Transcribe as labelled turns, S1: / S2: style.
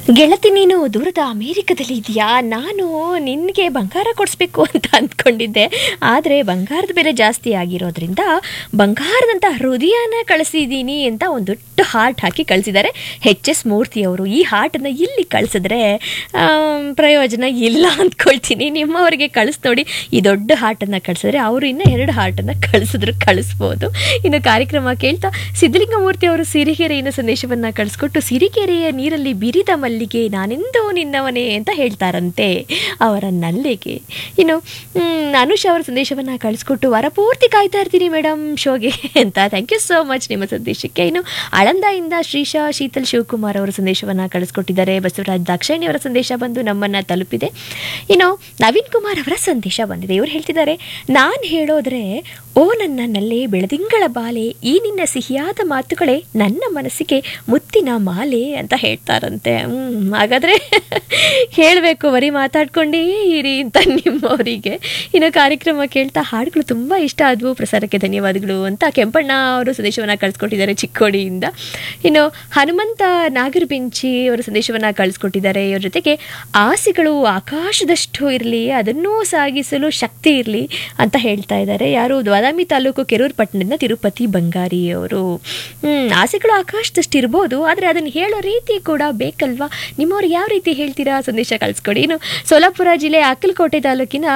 S1: ಗೆಳತಿ ನೀನು ದೂರದ ಅಮೇರಿಕದಲ್ಲಿ ಇದೆಯಾ ನಾನು ನಿನಗೆ ಬಂಗಾರ ಕೊಡಿಸ್ಬೇಕು ಅಂತ ಅಂದ್ಕೊಂಡಿದ್ದೆ ಆದರೆ ಬಂಗಾರದ ಬೆಲೆ ಜಾಸ್ತಿ ಆಗಿರೋದ್ರಿಂದ ಬಂಗಾರದಂಥ ಹೃದಯನ ಕಳಿಸಿದ್ದೀನಿ ಅಂತ ಒಂದು ದೊಡ್ಡ ಹಾರ್ಟ್ ಹಾಕಿ ಕಳಿಸಿದ್ದಾರೆ ಎಚ್ ಎಸ್ ಮೂರ್ತಿಯವರು ಈ ಹಾರ್ಟನ್ನು ಇಲ್ಲಿ ಕಳಿಸಿದ್ರೆ ಆಮ್, ಪ್ರಯೋಜನ ಇಲ್ಲ ಅಂದ್ಕೊಳ್ತೀನಿ ನಿಮ್ಮವರಿಗೆ ಕಳಿಸ್ ನೋಡಿ ಈ ದೊಡ್ಡ ಹಾರ್ಟನ್ನು ಕಳಿಸಿದ್ರೆ ಅವರು ಇನ್ನೂ ಎರಡು ಹಾರ್ಟನ್ನು ಕಳಿಸಿದ್ರು ಕಳಿಸ್ಬೋದು ಇನ್ನು ಕಾರ್ಯಕ್ರಮ ಕೇಳ್ತಾ ಸಿದ್ಧಲಿಂಗಮೂರ್ತಿ ಅವರು ಸಿರಿಗೆರೆಯಿಂದ ಸಂದೇಶವನ್ನು ಕಳಿಸ್ಕೊಟ್ಟು ಸಿರಿಗೆರೆಯ ನೀರಲ್ಲಿ ಬಿರಿದ ಮಲ್ಲಿಗೆ ನಾನೆಂದೋ ನಿನ್ನವನೇ ಅಂತ ಹೇಳ್ತಾರಂತೆ ಅವರ ನಲ್ಲಿಗೆ ಇನ್ನು ಮ್, ಅನುಷ್ ಅವರ ಸಂದೇಶವನ್ನು ಕಳಿಸ್ಕೊಟ್ಟು ವಾರ ಪೂರ್ತಿ ಕಾಯ್ತಾ ಇರ್ತೀನಿ ಮೇಡಮ್ ಶೋಗೆ ಅಂತ ಥ್ಯಾಂಕ್ ಯು ಸೋ ಮಚ್ ನಿಮ್ಮ ಸಂದೇಶಕ್ಕೆ ಇನ್ನು ಆಳಂದದಿಂದ ಶ್ರೀಶಾ ಶೀತಲ್ ಶಿವಕುಮಾರ್ ಅವರ ಸಂದೇಶವನ್ನು ಕಳಿಸ್ಕೊಟ್ಟಿದ್ದಾರೆ ಬಸವರಾಜ್ ದಾಕ್ಷಾಯಣಿ ಅವರ ಸಂದೇಶ ಬಂದು ನಮ್ಮನ್ನು ತಲುಪಿದೆ ಇನ್ನು ನವೀನ್ ಕುಮಾರ್ ಅವರ ಸಂದೇಶ ಬಂದಿದೆ ಇವರು ಹೇಳ್ತಿದ್ದಾರೆ ನಾನು ಹೇಳೋದ್ರೆ ಓ ನನ್ನ ನಲ್ಲೆ ಬೆಳದಿಂಗಳ ಬಾಲೆ ಈ ನಿನ್ನ ಸಿಹಿಯಾದ ಮಾತುಗಳೇ ನನ್ನ ಮನಸ್ಸಿಗೆ ಮುತ್ತಿನ ಮಾಲೆ ಅಂತ ಹೇಳ್ತಾರಂತೆ ಹ್ಮ್, ಹಾಗಾದ್ರೆ ಹೇಳಬೇಕು ಬರೀ ಮಾತಾಡ್ಕೊಂಡೇ ಇರಿ ಅಂತ ನಿಮ್ಮವರಿಗೆ ಇನ್ನು ಕಾರ್ಯಕ್ರಮ ಕೇಳ್ತಾ ಹಾಡುಗಳು ತುಂಬ ಇಷ್ಟ ಆದವು ಪ್ರಸಾರಕ್ಕೆ ಧನ್ಯವಾದಗಳು ಅಂತ ಕೆಂಪಣ್ಣ ಅವರು ಸಂದೇಶವನ್ನು ಕಳಿಸ್ಕೊಟ್ಟಿದ್ದಾರೆ ಚಿಕ್ಕೋಡಿಯಿಂದ ಇನ್ನು ಹನುಮಂತ ನಾಗರಬೆಂಚಿ ಅವರು ಸಂದೇಶವನ್ನು ಕಳಿಸ್ಕೊಟ್ಟಿದ್ದಾರೆ ಇವ್ರ ಜೊತೆಗೆ ಆಸೆಗಳು ಆಕಾಶದಷ್ಟು ಇರಲಿ ಅದನ್ನೂ ಸಾಗಿಸಲು ಶಕ್ತಿ ಇರಲಿ ಅಂತ ಹೇಳ್ತಾ ಇದ್ದಾರೆ ಯಾರು ಬಾದಾಮಿ ತಾಲೂಕು ಕೆರೂರು ಪಟ್ಟಣದಿಂದ ತಿರುಪತಿ ಬಂಗಾರಿ ಅವರು ಹ್ಮ್, ಆಸೆಗಳು ಆಕಾಶದಷ್ಟು ಇರ್ಬೋದು ಆದರೆ ಅದನ್ನು ಹೇಳೋ ರೀತಿ ಕೂಡ ಬೇಕಲ್ವಾ ನಿಮ್ಮವ್ರು ಯಾವ ರೀತಿ ಹೇಳ್ತೀರಾ ಸಂದೇಶ ಕಳಿಸ್ಕೊಡಿ ಇನ್ನು ಸೋಲಾಪುರ ಜಿಲ್ಲೆ ಅಕ್ಕಲಕೋಟೆ ತಾಲೂಕಿನ